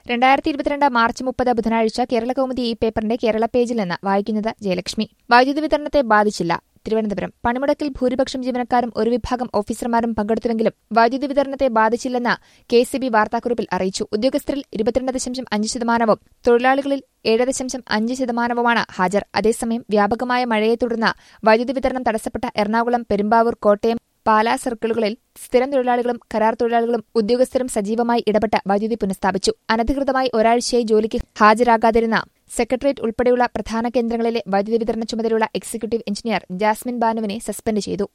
രണ്ടായിരത്തി ഇരുപത്തിരണ്ട് മാർച്ച് മുപ്പത് ബുധനാഴ്ച കേരള കൗമുദി ഈ പേപ്പറിന്റെ കേരള പേജിൽ നിന്ന് വായിക്കുന്നത് ജയലക്ഷ്മി വൈദ്യുതി വിതരണത്തെ ബാധിച്ചില്ല തിരുവനന്തപുരം പണിമുടക്കിൽ ഭൂരിപക്ഷം ജീവനക്കാരും ഒരു വിഭാഗം ഓഫീസർമാരും പങ്കെടുത്തുവെങ്കിലും വൈദ്യുതി വിതരണത്തെ ബാധിച്ചില്ലെന്ന് കെ സി ബി വാർത്താക്കുറിപ്പിൽ അറിയിച്ചു ഉദ്യോഗസ്ഥരിൽ ഇരുപത്തിരണ്ട് ദശാംശം അഞ്ച് ശതമാനവും തൊഴിലാളികളിൽ ഏഴ് ദശാംശം അഞ്ച് ശതമാനവുമാണ് ഹാജർ അതേസമയം വ്യാപകമായ മഴയെ തുടർന്ന് വൈദ്യുതി വിതരണം തടസ്സപ്പെട്ട എറണാകുളം പെരുമ്പാവൂർ കോട്ടയം പാലാ സർക്കിളുകളിൽ സ്ഥിരം തൊഴിലാളികളും കരാർ തൊഴിലാളികളും ഉദ്യോഗസ്ഥരും സജീവമായി ഇടപെട്ട് വൈദ്യുതി പുനഃസ്ഥാപിച്ചു അനധികൃതമായി ഒരാഴ്ചയായി ജോലിക്ക് ഹാജരാകാതിരുന്ന സെക്രട്ടേറിയറ്റ് ഉൾപ്പെടെയുള്ള പ്രധാന കേന്ദ്രങ്ങളിലെ വൈദ്യുതി വിതരണ ചുമതലയുള്ള എക്സിക്യൂട്ടീവ് എഞ്ചിനീയർ ജാസ്മിൻ ബാനുവിനെ സസ്പെൻഡ് ചെയ്തു